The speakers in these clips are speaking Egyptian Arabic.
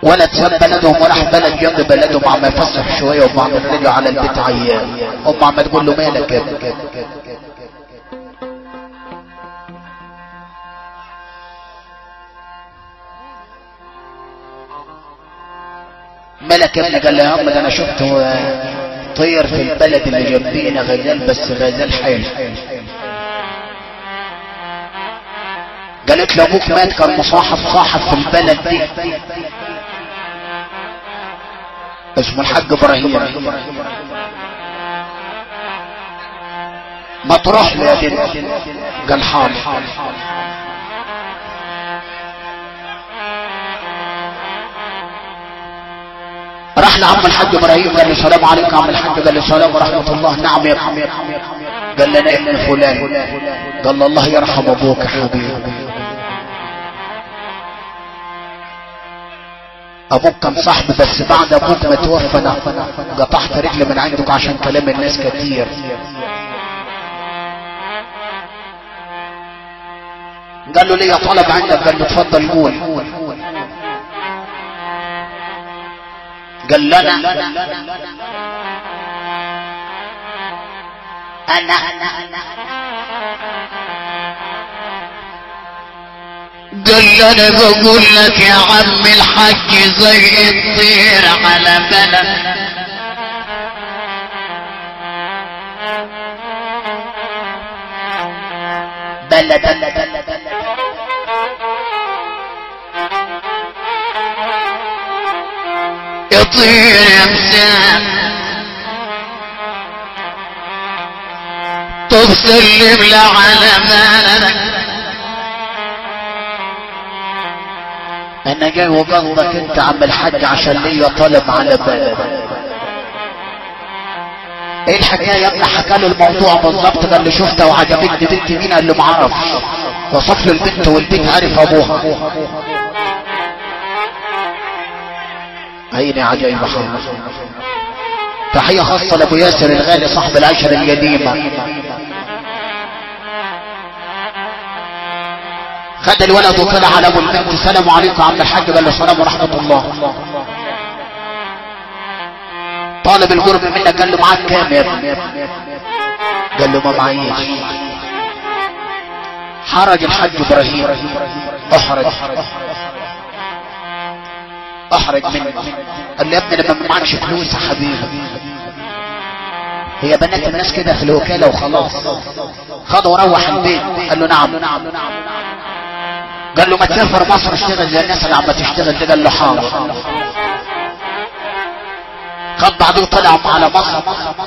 ولا تساب بلدهم وراح بلد جنب بلدهم عم يفسح شويه وبعض رجعوا على البيت عيان ام عم تقول له مالك يا ابني ملك ابني قال له يا عم ده انا شفته آه، طير في البلد اللي جنبينا غزال بس غزال حيل قالت له ابوك مات كان مصاحب صاحب في البلد دي اسمه الحاج ابراهيم ما تروح له يا بنت قال حاضر راح لعم الحاج ابراهيم قال له السلام عليكم يا عم الحاج قال له السلام ورحمه الله نعم يا ابني قال له انا ابن فلان قال له الله يرحم ابوك يا حبيبي ابوك كان صاحبي بس بعد ابوك ما توفى انا قطعت رجلي من عندك عشان كلام الناس كتير قال له ليه طلب عندك قال له اتفضل قول قال لنا انا قال انا بقول لك يا عم الحج زي الطير على بلد بلد بلد بلد يطير يمسان طب سلم له على بالك انا جاي وقصدك انت عم الحاج عشان ليا طلب على بالك ايه الحكايه يا ابني حكى له الموضوع بالظبط قال لي شفتها وعجبتني بنت مين قال له معرفش وصف له البنت والبنت عارف ابوها عيني عجيب حاجة تحية خاصة لابو ياسر الغالي صاحب العشرة القديمة خد الولد وطلع على ابو البنت السلام عليكم يا عم الحاج قال له السلام ورحمة الله طالب القرب منك قال له معاك كام يا ابني قال له ما معيش حرج الحاج ابراهيم احرج احرج مني قال له يا ابني لما ما معكش فلوس يا حبيبي هي بنات الناس كده في الوكالة وخلاص خده وروح البيت قال له نعم قال له ما تسافر مصر اشتغل زي الناس اللي عم تشتغل دي قال له حاضر خد بعضه طلع على مصر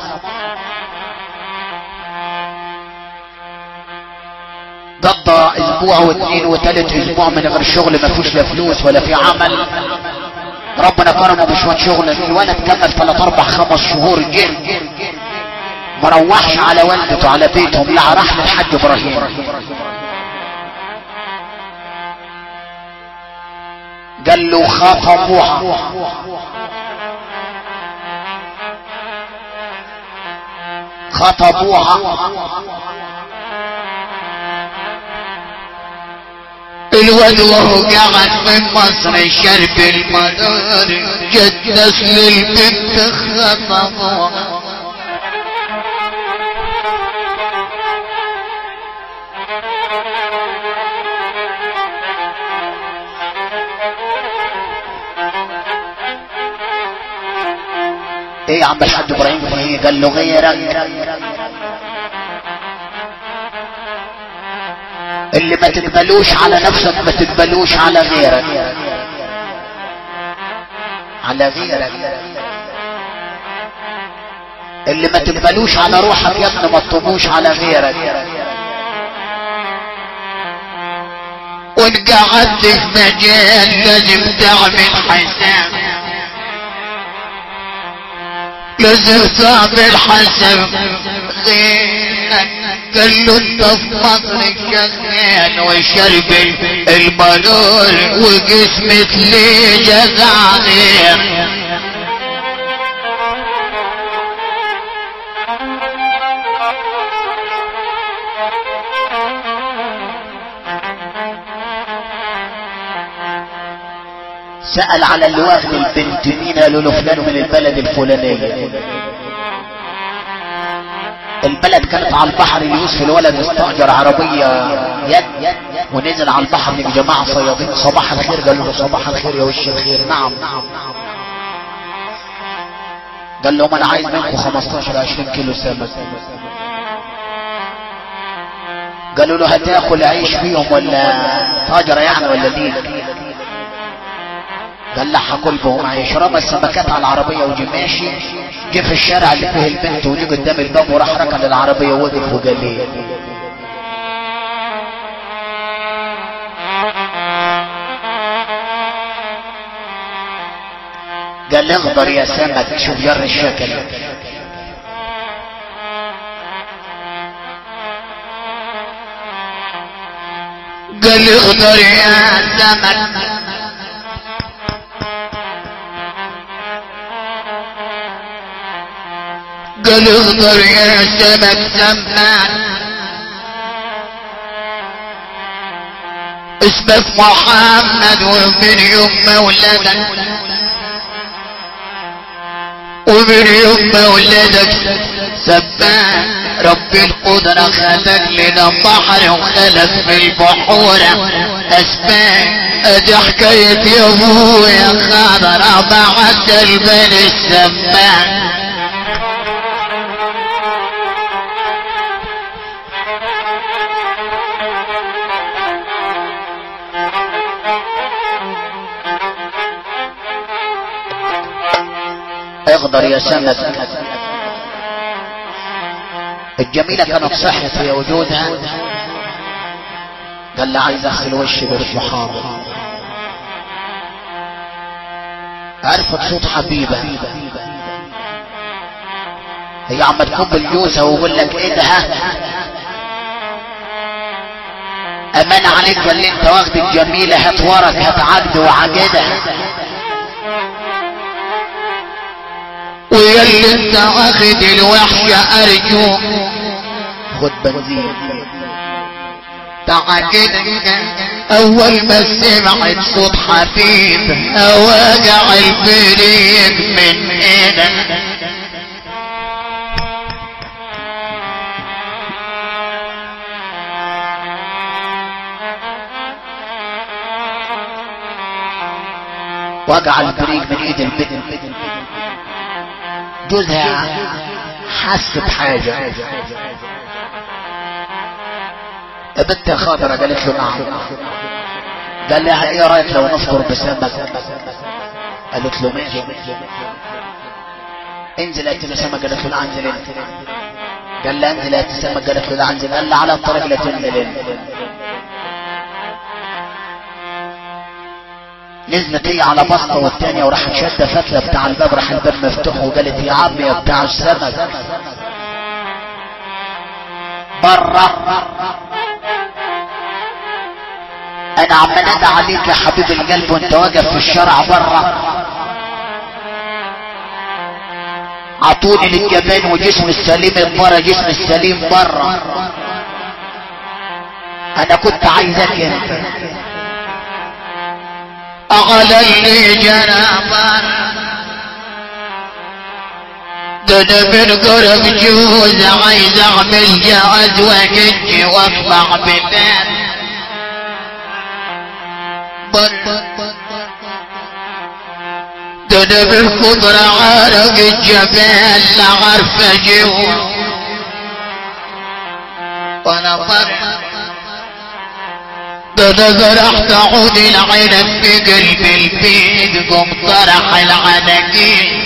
قضى اسبوع واثنين وثالث اسبوع من غير شغل ما فيش لا فلوس ولا في عمل ربنا كرمه بشويه شغل الولد كمل ثلاث اربع خمس شهور جه ما روحش على والدته على بيتهم لا راح للحاج ابراهيم قال له خطبوها خطبوها الواد وهو قاعد في مصر شرب المدار جد نسل البنت خطبوها ايه يا عم الحاج ابراهيم في ايه قال له غيرك اللي ما تقبلوش على نفسك ما تقبلوش على غيرك على غيرك اللي ما تقبلوش على روحك يا ابني ما تطوبوش على غيرك وان قعدت في مجال لازم تعمل حساب لازم تعمل حساب غيرك قال له انت في مصر شغال وشرب المنور وجسمك ليه جزعني سأل على اللي واخد البنت مين قالوا له فلان من البلد الفلانية البلد كانت على البحر يوسف الولد استأجر عربية يد ونزل على البحر من جماعة صيادين صباح الخير قال له صباح الخير يا وش الخير نعم قال لهم انا عايز منكم 15 20 كيلو سمك قالوا له هتاكل عيش فيهم ولا تاجر يعني ولا دين قال لا هاكل بهم عيش رمى السمكات على العربيه وجي ماشي جه في الشارع اللي فيه البنت وجي قدام الباب وراح ركن العربيه ووقف وقال لي قال لي اخضر يا سمك شوف جر الشكل قال لي اغدر يا سمك قال اغدر يا سمك سمان اسمك محمد ومن يوم مولدك ومن يوم مولدك سبان رب القدرة خلق لنا بحر وخلق في البحور اسبان ادي حكاية يا ابويا خضرة مع البن السمان اخضر يا سمك الجميلة كانت صحت في وجودها قال لي عايز اغسل وشي بالصحابة عرفت صوت حبيبة هي عم تكب الجوزة ويقول لك ايه ده ها؟ امان عليك ولا انت واخد الجميلة هات ورك هات عقد وعقدها ويلي انت واخد الوحشة ارجوك خد بنزين تعجد اول ما سمعت صوت حبيب اواجع الفريق من ايدك وقع البريق من ايد البنت جوزها حس بحاجة بنت يا خاطرة قالت له نعم قال لها ايه رايك لو نفطر بسمك قالت له ماشي انزل يا اتي سمك قالت له لا انزل انت قال لها انزل يا اتي سمك قالت له لا انزل قال لها على الطريق لا تنزل انت نزلت هي على بسطة والتانية وراح شادة فتلة بتاع الباب راح الباب مفتوح وقالت يا عمي يا بتاع السمك برا انا عم نادى عليك يا حبيب القلب وانت واقف في الشارع برا عطوني للجبان وجسم السليم برا جسم السليم برا انا كنت عايزك انت اغلى اللي جنابا ده انا من قرب جوز عايز اعمل جواز واجي واطلع ببان ده انا بالقدرة عارق الجبال لا عارف اجيبه وانا فرق ده انا زرعت عود العنب في قلب البيت قم طرح العناقيل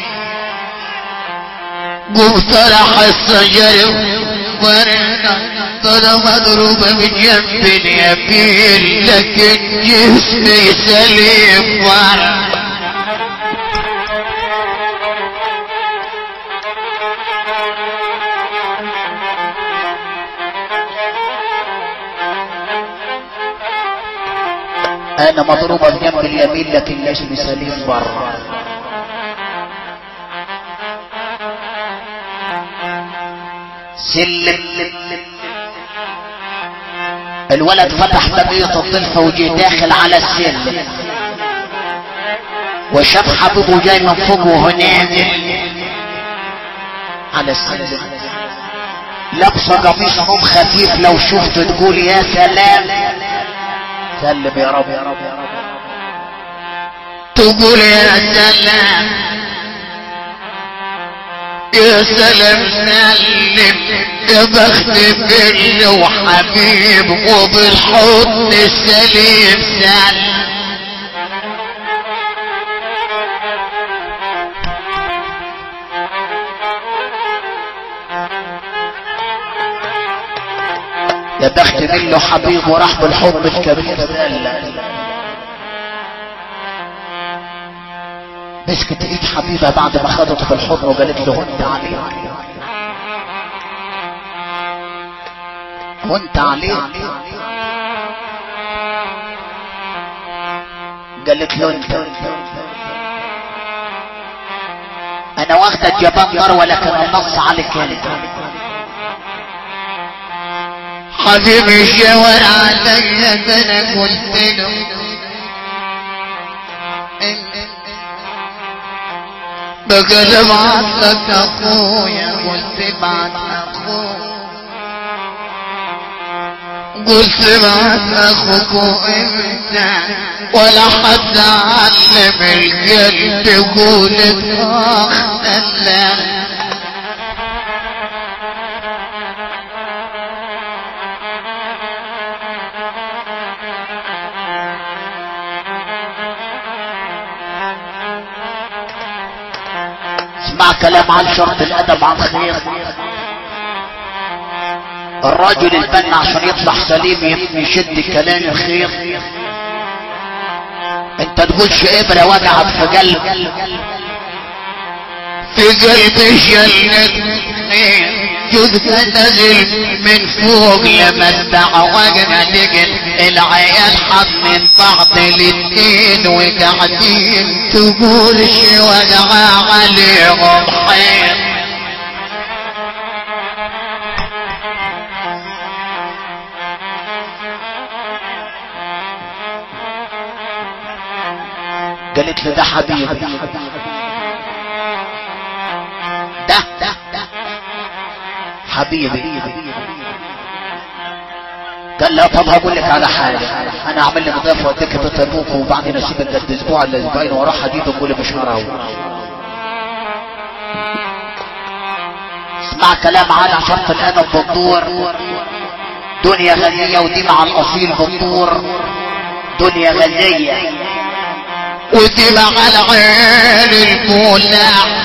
قم طرح الشجر ورنا انا مضروبة من جنب اليمين لكن جسمي سليم ورا انا مضروبة بجنب اليمين لكن جسمي سليم برا سلم الولد فتح باب الضلفة وجي داخل على السلم وشاف حبيبه جاي من فوق وهو نازل على السلم لابسه قميص نوم خفيف لو شفته تقول يا سلام سلم يا رب يا رب يا رب تقول يا سلام يا سلام سلم يا بخت بر وحبيب وبالحضن السليم سلم يا بخت من له حبيب وراح بالحب الكبير سلم مسكت ايد حبيبها بعد ما خدته في الحضن وقالت له وانت عليك وانت عليك قالت له انت انا واخده الجبان نار ولكن النص عليك انت حبيبي شاور عليا ده انا قلت له بقلب عطلك اخويا قلت بعد اخويا قلت بعد اخوك انت ولا حد علم القلب قول اخ لا اسمع كلام عن شرط الادب عن خير الرجل البن عشان يطلع سليم يشد كلام الخير انت تقولش ابره وجعت في قلب في قلبي جلتني جزء نزل من فوق لما اسمع وجنا لقيت العيال حاطين بعض الاتنين وقاعدين تقول شي وجع عليهم حيط قالت له ده حبيبي ده حبيبي قال لا طب هقول لك على حاجه انا اعمل لي مضيف واديك تتبوك وبعدين اسيبك قد اسبوع ولا اسبوعين واروح حديد وقول لي مش هراوي اسمع كلام على شرط الادب بالدور دنيا غنية ودي مع الاصيل بالدور دنيا غنية ودي مع العين المولع